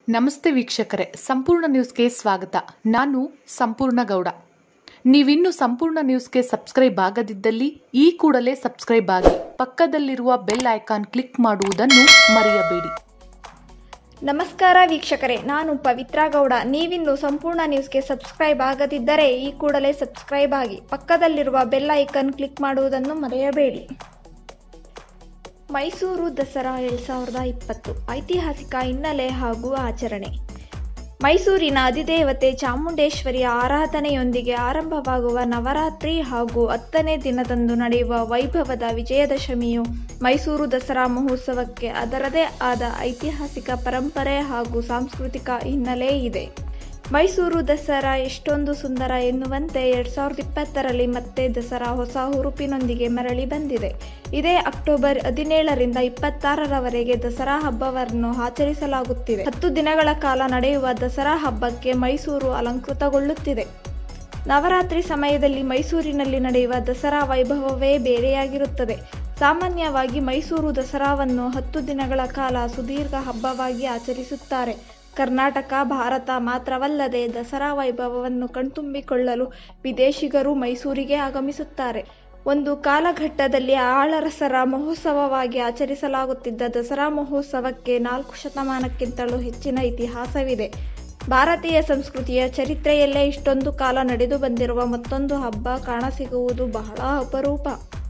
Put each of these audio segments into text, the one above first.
ನಮಸ್ತೆ ವೀಕ್ಷಕರೇ ಸಂಪೂರ್ಣ ನ್ಯೂಸ್ಗೆ ಸ್ವಾಗತ ನಾನು ಸಂಪೂರ್ಣ ಗೌಡ ನೀವಿನ್ನು ಸಂಪೂರ್ಣ ನ್ಯೂಸ್ಗೆ ಸಬ್ಸ್ಕ್ರೈಬ್ ಆಗದಿದ್ದಲ್ಲಿ ಈ ಕೂಡಲೇ ಸಬ್ಸ್ಕ್ರೈಬ್ ಆಗಿ ಪಕ್ಕದಲ್ಲಿರುವ ಬೆಲ್ ಐಕಾನ್ ಕ್ಲಿಕ್ ಮಾಡುವುದನ್ನು ಮರೆಯಬೇಡಿ ನಮಸ್ಕಾರ ವೀಕ್ಷಕರೇ ನಾನು ಪವಿತ್ರ ಗೌಡ ನೀವಿನ್ನು ಸಂಪೂರ್ಣ ನ್ಯೂಸ್ಗೆ ಸಬ್ಸ್ಕ್ರೈಬ್ ಆಗದಿದ್ದರೆ ಈ ಕೂಡಲೇ ಸಬ್ಸ್ಕ್ರೈಬ್ ಆಗಿ ಪಕ್ಕದಲ್ಲಿರುವ ಬೆಲ್ ಐಕನ್ ಕ್ಲಿಕ್ ಮಾಡುವುದನ್ನು ಮರೆಯಬೇಡಿ ಮೈಸೂರು ದಸರಾ ಎರಡ್ ಸಾವಿರದ ಇಪ್ಪತ್ತು ಐತಿಹಾಸಿಕ ಹಿನ್ನೆಲೆ ಹಾಗೂ ಆಚರಣೆ ಮೈಸೂರಿನ ಅಧಿದೇವತೆ ಚಾಮುಂಡೇಶ್ವರಿಯ ಆರಾಧನೆಯೊಂದಿಗೆ ಆರಂಭವಾಗುವ ನವರಾತ್ರಿ ಹಾಗೂ ಹತ್ತನೇ ದಿನದಂದು ನಡೆಯುವ ವೈಭವದ ವಿಜಯದಶಮಿಯು ಮೈಸೂರು ದಸರಾ ಮಹೋತ್ಸವಕ್ಕೆ ಅದರದೇ ಆದ ಐತಿಹಾಸಿಕ ಪರಂಪರೆ ಹಾಗೂ ಸಾಂಸ್ಕೃತಿಕ ಹಿನ್ನೆಲೆ ಇದೆ ಮೈಸೂರು ದಸರಾ ಎಷ್ಟೊಂದು ಸುಂದರ ಎನ್ನುವಂತೆ ಎರಡ್ ಸಾವಿರದ ಇಪ್ಪತ್ತರಲ್ಲಿ ಮತ್ತೆ ದಸರಾ ಹೊಸ ಹುರುಪಿನೊಂದಿಗೆ ಮರಳಿ ಬಂದಿದೆ ಇದೇ ಅಕ್ಟೋಬರ್ ಹದಿನೇಳರಿಂದ ಇಪ್ಪತ್ತಾರರವರೆಗೆ ದಸರಾ ಹಬ್ಬವನ್ನು ಆಚರಿಸಲಾಗುತ್ತಿದೆ ಹತ್ತು ದಿನಗಳ ಕಾಲ ನಡೆಯುವ ದಸರಾ ಹಬ್ಬಕ್ಕೆ ಮೈಸೂರು ಅಲಂಕೃತಗೊಳ್ಳುತ್ತಿದೆ ನವರಾತ್ರಿ ಸಮಯದಲ್ಲಿ ಮೈಸೂರಿನಲ್ಲಿ ನಡೆಯುವ ದಸರಾ ವೈಭವವೇ ಬೇರೆಯಾಗಿರುತ್ತದೆ ಸಾಮಾನ್ಯವಾಗಿ ಮೈಸೂರು ದಸರಾವನ್ನು ಹತ್ತು ದಿನಗಳ ಕಾಲ ಸುದೀರ್ಘ ಹಬ್ಬವಾಗಿ ಆಚರಿಸುತ್ತಾರೆ ಕರ್ನಾಟಕ ಭಾರತ ಮಾತ್ರವಲ್ಲದೆ ದಸರಾ ವೈಭವವನ್ನು ಕಣ್ತುಂಬಿಕೊಳ್ಳಲು ವಿದೇಶಿಗರು ಮೈಸೂರಿಗೆ ಆಗಮಿಸುತ್ತಾರೆ ಒಂದು ಕಾಲಘಟ್ಟದಲ್ಲಿ ಆಳರಸರ ಮಹೋತ್ಸವವಾಗಿ ಆಚರಿಸಲಾಗುತ್ತಿದ್ದ ದಸರಾ ಮಹೋತ್ಸವಕ್ಕೆ ನಾಲ್ಕು ಶತಮಾನಕ್ಕಿಂತಲೂ ಹೆಚ್ಚಿನ ಇತಿಹಾಸವಿದೆ ಭಾರತೀಯ ಸಂಸ್ಕೃತಿಯ ಚರಿತ್ರೆಯಲ್ಲೇ ಇಷ್ಟೊಂದು ಕಾಲ ನಡೆದು ಬಂದಿರುವ ಮತ್ತೊಂದು ಹಬ್ಬ ಕಾಣಸಿಗುವುದು ಬಹಳ ಅಪರೂಪ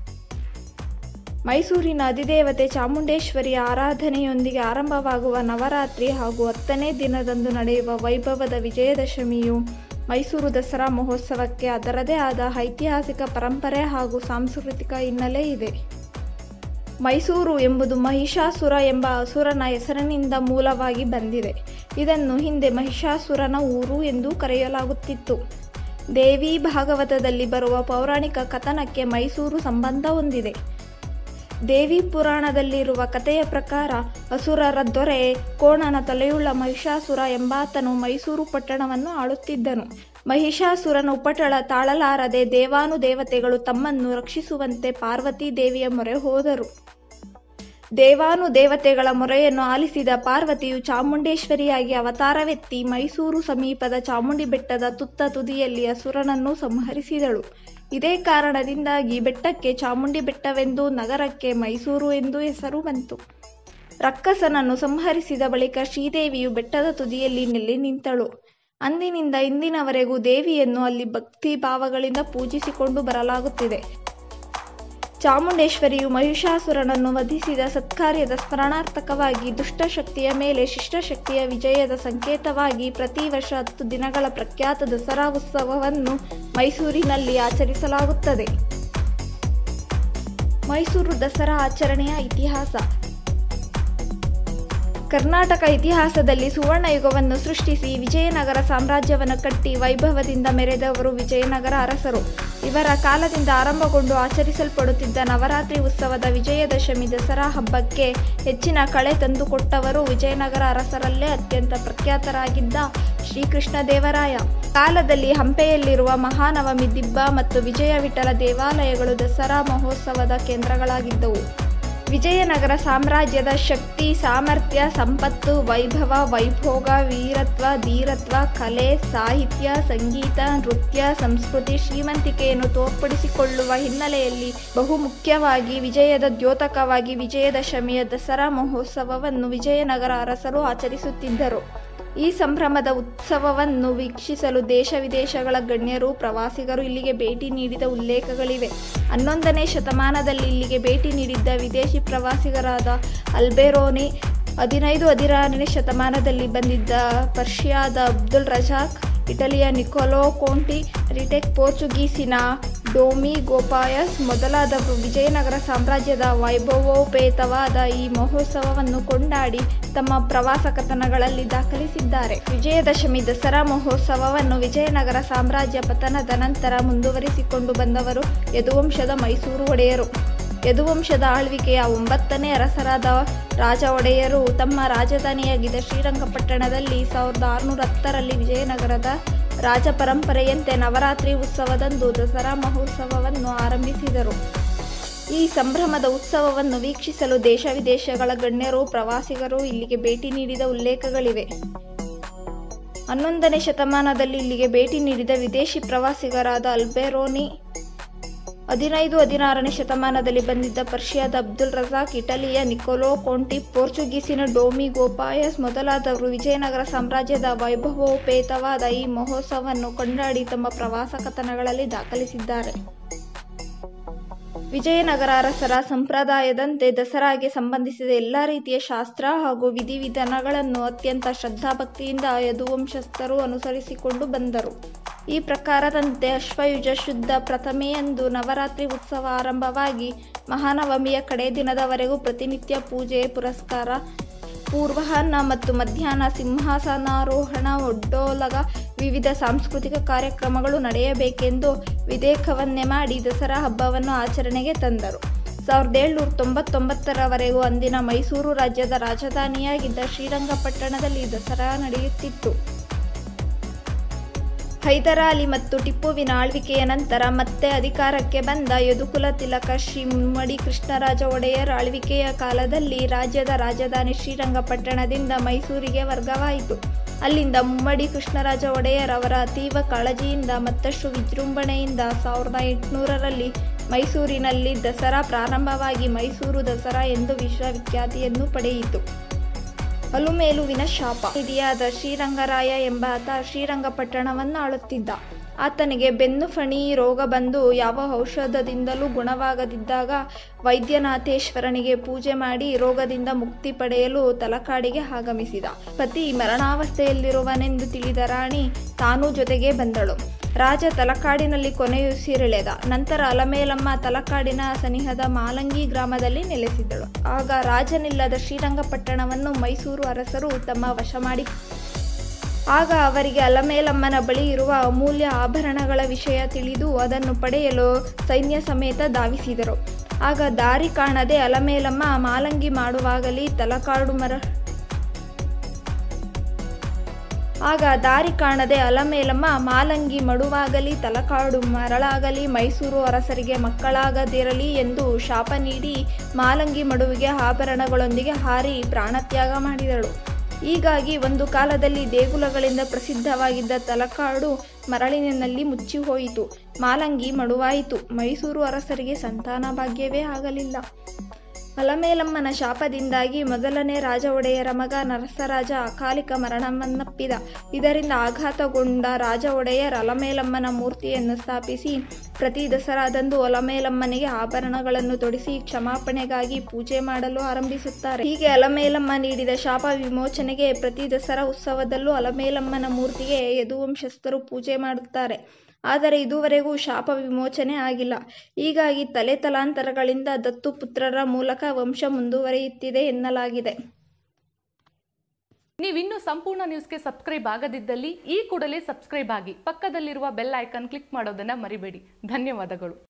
ಮೈಸೂರಿನ ಅಧಿದೇವತೆ ಚಾಮುಂಡೇಶ್ವರಿಯ ಆರಾಧನೆಯೊಂದಿಗೆ ಆರಂಭವಾಗುವ ನವರಾತ್ರಿ ಹಾಗೂ ಹತ್ತನೇ ದಿನದಂದು ನಡೆಯುವ ವೈಭವದ ವಿಜಯದಶಮಿಯು ಮೈಸೂರು ದಸರಾ ಮಹೋತ್ಸವಕ್ಕೆ ಅದರದೇ ಆದ ಐತಿಹಾಸಿಕ ಪರಂಪರೆ ಹಾಗೂ ಸಾಂಸ್ಕೃತಿಕ ಹಿನ್ನೆಲೆ ಇದೆ ಮೈಸೂರು ಎಂಬುದು ಮಹಿಷಾಸುರ ಎಂಬ ಅಸುರನ ಹೆಸರಿನಿಂದ ಮೂಲವಾಗಿ ಬಂದಿದೆ ಇದನ್ನು ಹಿಂದೆ ಮಹಿಷಾಸುರನ ಊರು ಎಂದು ಕರೆಯಲಾಗುತ್ತಿತ್ತು ದೇವಿ ಭಾಗವತದಲ್ಲಿ ಬರುವ ಪೌರಾಣಿಕ ಕಥನಕ್ಕೆ ಮೈಸೂರು ಸಂಬಂಧ ಹೊಂದಿದೆ ದೇವಿ ಪುರಾಣದಲ್ಲಿರುವ ಕಥೆಯ ಪ್ರಕಾರ ಅಸುರರ ದೊರೆ ಕೋಣನ ತಲೆಯುಳ್ಳ ಮಹಿಷಾಸುರ ಎಂಬಾತನು ಮೈಸೂರು ಪಟ್ಟಣವನ್ನು ಆಳುತ್ತಿದ್ದನು ಮಹಿಷಾಸುರನ ಉಪಟಳ ತಾಳಲಾರದೆ ದೇವಾನುದೇವತೆಗಳು ತಮ್ಮನ್ನು ರಕ್ಷಿಸುವಂತೆ ಪಾರ್ವತಿ ದೇವಿಯ ಮೊರೆ ಹೋದರು ದೇವಾನು ದೇವತೆಗಳ ಮೊರೆಯನ್ನು ಆಲಿಸಿದ ಪಾರ್ವತಿಯು ಚಾಮುಂಡೇಶ್ವರಿಯಾಗಿ ಅವತಾರವೆತ್ತಿ ಮೈಸೂರು ಸಮೀಪದ ಚಾಮುಂಡಿ ಬೆಟ್ಟದ ತುತ್ತ ತುದಿಯಲ್ಲಿ ಅಸುರನನ್ನು ಸಂಹರಿಸಿದಳು ಇದೇ ಕಾರಣದಿಂದಾಗಿ ಬೆಟ್ಟಕ್ಕೆ ಚಾಮುಂಡಿ ಬೆಟ್ಟವೆಂದು ನಗರಕ್ಕೆ ಮೈಸೂರು ಎಂದು ಹೆಸರು ಬಂತು ರಕ್ಕಸನನ್ನು ಸಂಹರಿಸಿದ ಬಳಿಕ ಶ್ರೀದೇವಿಯು ಬೆಟ್ಟದ ತುದಿಯಲ್ಲಿ ನೆಲೆ ನಿಂತಳು ಅಂದಿನಿಂದ ಇಂದಿನವರೆಗೂ ದೇವಿಯನ್ನು ಅಲ್ಲಿ ಭಕ್ತಿ ಭಾವಗಳಿಂದ ಪೂಜಿಸಿಕೊಂಡು ಬರಲಾಗುತ್ತಿದೆ ಚಾಮುಂಡೇಶ್ವರಿಯು ಮಹಿಷಾಸುರನನ್ನು ವಧಿಸಿದ ಸತ್ಕಾರ್ಯದ ಸ್ಮರಣಾರ್ಥಕವಾಗಿ ದುಷ್ಟಶಕ್ತಿಯ ಮೇಲೆ ಶಿಷ್ಟಶಕ್ತಿಯ ವಿಜಯದ ಸಂಕೇತವಾಗಿ ಪ್ರತಿ ವರ್ಷ ಹತ್ತು ದಿನಗಳ ಪ್ರಖ್ಯಾತ ದಸರಾ ಉತ್ಸವವನ್ನು ಮೈಸೂರಿನಲ್ಲಿ ಆಚರಿಸಲಾಗುತ್ತದೆ ಮೈಸೂರು ದಸರಾ ಆಚರಣೆಯ ಇತಿಹಾಸ ಕರ್ನಾಟಕ ಇತಿಹಾಸದಲ್ಲಿ ಸುವರ್ಣಯುಗವನ್ನು ಸೃಷ್ಟಿಸಿ ವಿಜಯನಗರ ಸಾಮ್ರಾಜ್ಯವನ್ನು ಕಟ್ಟಿ ವೈಭವದಿಂದ ಮೆರೆದವರು ವಿಜಯನಗರ ಅರಸರು ಇವರ ಕಾಲದಿಂದ ಆರಂಭಗೊಂಡು ಆಚರಿಸಲ್ಪಡುತ್ತಿದ್ದ ನವರಾತ್ರಿ ಉತ್ಸವದ ವಿಜಯದಶಮಿ ದಸರಾ ಹಬ್ಬಕ್ಕೆ ಹೆಚ್ಚಿನ ಕಳೆ ತಂದುಕೊಟ್ಟವರು ವಿಜಯನಗರ ಅರಸರಲ್ಲೇ ಅತ್ಯಂತ ಪ್ರಖ್ಯಾತರಾಗಿದ್ದ ಶ್ರೀಕೃಷ್ಣದೇವರಾಯ ಕಾಲದಲ್ಲಿ ಹಂಪೆಯಲ್ಲಿರುವ ಮಹಾನವಮಿ ದಿಬ್ಬ ಮತ್ತು ವಿಜಯ ವಿಠಲ ದೇವಾಲಯಗಳು ದಸರಾ ಮಹೋತ್ಸವದ ಕೇಂದ್ರಗಳಾಗಿದ್ದವು ವಿಜಯನಗರ ಸಾಮ್ರಾಜ್ಯದ ಶಕ್ತಿ ಸಾಮರ್ಥ್ಯ ಸಂಪತ್ತು ವೈಭವ ವೈಭೋಗ ವೀರತ್ವ ಧೀರತ್ವ ಕಲೆ ಸಾಹಿತ್ಯ ಸಂಗೀತ ನೃತ್ಯ ಸಂಸ್ಕೃತಿ ಶ್ರೀಮಂತಿಕೆಯನ್ನು ತೋರ್ಪಡಿಸಿಕೊಳ್ಳುವ ಹಿನ್ನೆಲೆಯಲ್ಲಿ ಬಹುಮುಖ್ಯವಾಗಿ ವಿಜಯದ ದ್ಯೋತಕವಾಗಿ ವಿಜಯದಶಮಿಯ ದಸರಾ ಮಹೋತ್ಸವವನ್ನು ವಿಜಯನಗರ ಅರಸರು ಆಚರಿಸುತ್ತಿದ್ದರು ಈ ಸಂಭ್ರಮದ ಉತ್ಸವವನ್ನು ವೀಕ್ಷಿಸಲು ದೇಶ ವಿದೇಶಗಳ ಗಣ್ಯರು ಪ್ರವಾಸಿಗರು ಇಲ್ಲಿಗೆ ಭೇಟಿ ನೀಡಿದ ಉಲ್ಲೇಖಗಳಿವೆ ಹನ್ನೊಂದನೇ ಶತಮಾನದಲ್ಲಿ ಇಲ್ಲಿಗೆ ಭೇಟಿ ನೀಡಿದ್ದ ವಿದೇಶಿ ಪ್ರವಾಸಿಗರಾದ ಅಲ್ಬೆರೋನಿ ಹದಿನೈದು ಹದಿನಾರನೇ ಶತಮಾನದಲ್ಲಿ ಬಂದಿದ್ದ ಪರ್ಷಿಯಾದ ಅಬ್ದುಲ್ ರಜಾಕ್ ಇಟಲಿಯ ನಿಕೋಲೋ ಕೋಂಟಿ ರಿಟೆಕ್ ಪೋರ್ಚುಗೀಸಿನ ಡೋಮಿ ಗೋಪಾಯಸ್ ಮೊದಲಾದವರು ವಿಜಯನಗರ ಸಾಮ್ರಾಜ್ಯದ ವೈಭವೋಪೇತವಾದ ಈ ಮಹೋತ್ಸವವನ್ನು ಕೊಂಡಾಡಿ ತಮ್ಮ ಪ್ರವಾಸ ಕಥನಗಳಲ್ಲಿ ದಾಖಲಿಸಿದ್ದಾರೆ ವಿಜಯದಶಮಿ ದಸರಾ ಮಹೋತ್ಸವವನ್ನು ವಿಜಯನಗರ ಸಾಮ್ರಾಜ್ಯ ಪತನದ ನಂತರ ಮುಂದುವರಿಸಿಕೊಂಡು ಬಂದವರು ಯದುವಂಶದ ಮೈಸೂರು ಒಡೆಯರು ಯದುವಂಶದ ಆಳ್ವಿಕೆಯ ಒಂಬತ್ತನೇ ಅರಸರಾದ ರಾಜ ಒಡೆಯರು ತಮ್ಮ ರಾಜಧಾನಿಯಾಗಿದ್ದ ಶ್ರೀರಂಗಪಟ್ಟಣದಲ್ಲಿ ಸಾವಿರದ ಆರುನೂರ ಹತ್ತರಲ್ಲಿ ವಿಜಯನಗರದ ರಾಜ ಪರಂಪರೆಯಂತೆ ನವರಾತ್ರಿ ಉತ್ಸವದಂದು ದಸರಾ ಮಹೋತ್ಸವವನ್ನು ಆರಂಭಿಸಿದರು ಈ ಸಂಭ್ರಮದ ಉತ್ಸವವನ್ನು ವೀಕ್ಷಿಸಲು ದೇಶ ವಿದೇಶಗಳ ಗಣ್ಯರು ಪ್ರವಾಸಿಗರು ಇಲ್ಲಿಗೆ ಭೇಟಿ ನೀಡಿದ ಉಲ್ಲೇಖಗಳಿವೆ ಹನ್ನೊಂದನೇ ಶತಮಾನದಲ್ಲಿ ಇಲ್ಲಿಗೆ ಭೇಟಿ ನೀಡಿದ ವಿದೇಶಿ ಪ್ರವಾಸಿಗರಾದ ಅಲ್ಬೆರೋನಿ ಹದಿನೈದು ಹದಿನಾರನೇ ಶತಮಾನದಲ್ಲಿ ಬಂದಿದ್ದ ಪರ್ಷಿಯಾದ ಅಬ್ದುಲ್ ರಜಾಕ್ ಇಟಲಿಯ ನಿಕೋಲೋ ಕೋಂಟಿ ಪೋರ್ಚುಗೀಸಿನ ಡೊಮಿಗೋ ಪಾಯಸ್ ಮೊದಲಾದವರು ವಿಜಯನಗರ ಸಾಮ್ರಾಜ್ಯದ ವೈಭವೋಪೇತವಾದ ಈ ಮಹೋತ್ಸವವನ್ನು ಕೊಂಡಾಡಿ ತಮ್ಮ ಪ್ರವಾಸ ಕಥನಗಳಲ್ಲಿ ದಾಖಲಿಸಿದ್ದಾರೆ ವಿಜಯನಗರ ಅರಸರ ಸಂಪ್ರದಾಯದಂತೆ ದಸರಾಗೆ ಸಂಬಂಧಿಸಿದ ಎಲ್ಲ ರೀತಿಯ ಶಾಸ್ತ್ರ ಹಾಗೂ ವಿಧಿವಿಧಾನಗಳನ್ನು ಅತ್ಯಂತ ಶ್ರದ್ಧಾಭಕ್ತಿಯಿಂದ ಯದುವಂಶಸ್ಥರು ಅನುಸರಿಸಿಕೊಂಡು ಬಂದರು ಈ ಪ್ರಕಾರದಂತೆ ಅಶ್ವಯುಜ ಶುದ್ಧ ಪ್ರಥಮೆಯಂದು ನವರಾತ್ರಿ ಉತ್ಸವ ಆರಂಭವಾಗಿ ಮಹಾನವಮಿಯ ಕಡೆ ದಿನದವರೆಗೂ ಪ್ರತಿನಿತ್ಯ ಪೂಜೆ ಪುರಸ್ಕಾರ ಪೂರ್ವಾಹ್ನ ಮತ್ತು ಮಧ್ಯಾಹ್ನ ಸಿಂಹಾಸನಾರೋಹಣ ಒಡ್ಡೋಲಗ ವಿವಿಧ ಸಾಂಸ್ಕೃತಿಕ ಕಾರ್ಯಕ್ರಮಗಳು ನಡೆಯಬೇಕೆಂದು ವಿಧೇಯಕವನ್ನೇ ಮಾಡಿ ದಸರಾ ಹಬ್ಬವನ್ನು ಆಚರಣೆಗೆ ತಂದರು ಸಾವಿರದ ಏಳ್ನೂರ ತೊಂಬತ್ತೊಂಬತ್ತರವರೆಗೂ ಅಂದಿನ ಮೈಸೂರು ರಾಜ್ಯದ ರಾಜಧಾನಿಯಾಗಿದ್ದ ಶ್ರೀರಂಗಪಟ್ಟಣದಲ್ಲಿ ದಸರಾ ನಡೆಯುತ್ತಿತ್ತು ಹೈದರಾಲಿ ಮತ್ತು ಟಿಪ್ಪುವಿನ ಆಳ್ವಿಕೆಯ ನಂತರ ಮತ್ತೆ ಅಧಿಕಾರಕ್ಕೆ ಬಂದ ಯದುಕುಲ ತಿಲಕ ಶ್ರೀ ಮುಮ್ಮಡಿ ಕೃಷ್ಣರಾಜ ಒಡೆಯರ್ ಆಳ್ವಿಕೆಯ ಕಾಲದಲ್ಲಿ ರಾಜ್ಯದ ರಾಜಧಾನಿ ಶ್ರೀರಂಗಪಟ್ಟಣದಿಂದ ಮೈಸೂರಿಗೆ ವರ್ಗವಾಯಿತು ಅಲ್ಲಿಂದ ಮುಮ್ಮಡಿ ಕೃಷ್ಣರಾಜ ಒಡೆಯರ್ ಅವರ ಅತೀವ ಕಾಳಜಿಯಿಂದ ಮತ್ತಷ್ಟು ವಿಜೃಂಭಣೆಯಿಂದ ಸಾವಿರದ ಎಂಟುನೂರರಲ್ಲಿ ಮೈಸೂರಿನಲ್ಲಿ ದಸರಾ ಪ್ರಾರಂಭವಾಗಿ ಮೈಸೂರು ದಸರಾ ಎಂದು ವಿಶ್ವವಿಖ್ಯಾತಿಯನ್ನು ಪಡೆಯಿತು ಅಲುಮೇಲುವಿನ ಶಾಪ ನಿಧಿಯಾದ ಶ್ರೀರಂಗರಾಯ ಎಂಬಾತ ಶ್ರೀರಂಗಪಟ್ಟಣವನ್ನು ಆಳುತ್ತಿದ್ದ ಆತನಿಗೆ ಬೆನ್ನು ಫಣಿ ರೋಗ ಬಂದು ಯಾವ ಔಷಧದಿಂದಲೂ ಗುಣವಾಗದಿದ್ದಾಗ ವೈದ್ಯನಾಥೇಶ್ವರನಿಗೆ ಪೂಜೆ ಮಾಡಿ ರೋಗದಿಂದ ಮುಕ್ತಿ ಪಡೆಯಲು ತಲಕಾಡಿಗೆ ಆಗಮಿಸಿದ ಪತಿ ಮರಣಾವಸ್ಥೆಯಲ್ಲಿರುವನೆಂದು ತಿಳಿದ ರಾಣಿ ತಾನೂ ಜೊತೆಗೆ ಬಂದಳು ರಾಜ ತಲಕಾಡಿನಲ್ಲಿ ಕೊನೆಯುಸಿರೆಳೆದ ನಂತರ ಅಲಮೇಲಮ್ಮ ತಲಕಾಡಿನ ಸನಿಹದ ಮಾಲಂಗಿ ಗ್ರಾಮದಲ್ಲಿ ನೆಲೆಸಿದಳು ಆಗ ರಾಜನಿಲ್ಲದ ಶ್ರೀರಂಗಪಟ್ಟಣವನ್ನು ಮೈಸೂರು ಅರಸರು ತಮ್ಮ ವಶ ಮಾಡಿ ಆಗ ಅವರಿಗೆ ಅಲಮೇಲಮ್ಮನ ಬಳಿ ಇರುವ ಅಮೂಲ್ಯ ಆಭರಣಗಳ ವಿಷಯ ತಿಳಿದು ಅದನ್ನು ಪಡೆಯಲು ಸೈನ್ಯ ಸಮೇತ ಧಾವಿಸಿದರು ಆಗ ದಾರಿ ಕಾಣದೆ ಅಲಮೇಲಮ್ಮ ಮಾಲಂಗಿ ಮಾಡುವಾಗಲಿ ತಲಕಾಡು ಮರ ಆಗ ದಾರಿ ಕಾಣದೆ ಅಲಮೇಲಮ್ಮ ಮಾಲಂಗಿ ಮಡುವಾಗಲಿ ತಲಕಾಡು ಮರಳಾಗಲಿ ಮೈಸೂರು ಅರಸರಿಗೆ ಮಕ್ಕಳಾಗದಿರಲಿ ಎಂದು ಶಾಪ ನೀಡಿ ಮಾಲಂಗಿ ಮಡುವಿಗೆ ಆಭರಣಗಳೊಂದಿಗೆ ಹಾರಿ ಪ್ರಾಣತ್ಯಾಗ ಮಾಡಿದಳು ಹೀಗಾಗಿ ಒಂದು ಕಾಲದಲ್ಲಿ ದೇಗುಲಗಳಿಂದ ಪ್ರಸಿದ್ಧವಾಗಿದ್ದ ತಲಕಾಡು ಮರಳಿನಲ್ಲಿ ಮುಚ್ಚಿ ಹೋಯಿತು ಮಾಲಂಗಿ ಮಡುವಾಯಿತು ಮೈಸೂರು ಅರಸರಿಗೆ ಸಂತಾನ ಭಾಗ್ಯವೇ ಆಗಲಿಲ್ಲ ಅಲಮೇಲಮ್ಮನ ಶಾಪದಿಂದಾಗಿ ಮೊದಲನೇ ರಾಜ ಒಡೆಯರ ಮಗ ನರಸರಾಜ ಅಕಾಲಿಕ ಮರಣವನ್ನಪ್ಪಿದ ಇದರಿಂದ ಆಘಾತಗೊಂಡ ರಾಜ ಒಡೆಯರ್ ಅಲಮೇಲಮ್ಮನ ಮೂರ್ತಿಯನ್ನು ಸ್ಥಾಪಿಸಿ ಪ್ರತಿ ದಸರಾದಂದು ಅಲಮೇಲಮ್ಮನಿಗೆ ಆಭರಣಗಳನ್ನು ತೊಡಿಸಿ ಕ್ಷಮಾಪಣೆಗಾಗಿ ಪೂಜೆ ಮಾಡಲು ಆರಂಭಿಸುತ್ತಾರೆ ಹೀಗೆ ಅಲಮೇಲಮ್ಮ ನೀಡಿದ ಶಾಪ ವಿಮೋಚನೆಗೆ ಪ್ರತಿ ದಸರಾ ಉತ್ಸವದಲ್ಲೂ ಅಲಮೇಲಮ್ಮನ ಮೂರ್ತಿಗೆ ಯದುವಂಶಸ್ಥರು ಪೂಜೆ ಮಾಡುತ್ತಾರೆ ಆದರೆ ಇದುವರೆಗೂ ಶಾಪ ವಿಮೋಚನೆ ಆಗಿಲ್ಲ ಹೀಗಾಗಿ ತಲೆ ತಲಾಂತರಗಳಿಂದ ದತ್ತು ಪುತ್ರರ ಮೂಲಕ ವಂಶ ಮುಂದುವರಿಯುತ್ತಿದೆ ಎನ್ನಲಾಗಿದೆ ನೀವಿನ್ನೂ ಸಂಪೂರ್ಣ ನ್ಯೂಸ್ಗೆ ಸಬ್ಸ್ಕ್ರೈಬ್ ಆಗದಿದ್ದಲ್ಲಿ ಈ ಕೂಡಲೇ ಸಬ್ಸ್ಕ್ರೈಬ್ ಆಗಿ ಪಕ್ಕದಲ್ಲಿರುವ ಬೆಲ್ ಐಕಾನ್ ಕ್ಲಿಕ್ ಮಾಡೋದನ್ನ ಮರಿಬೇಡಿ ಧನ್ಯವಾದಗಳು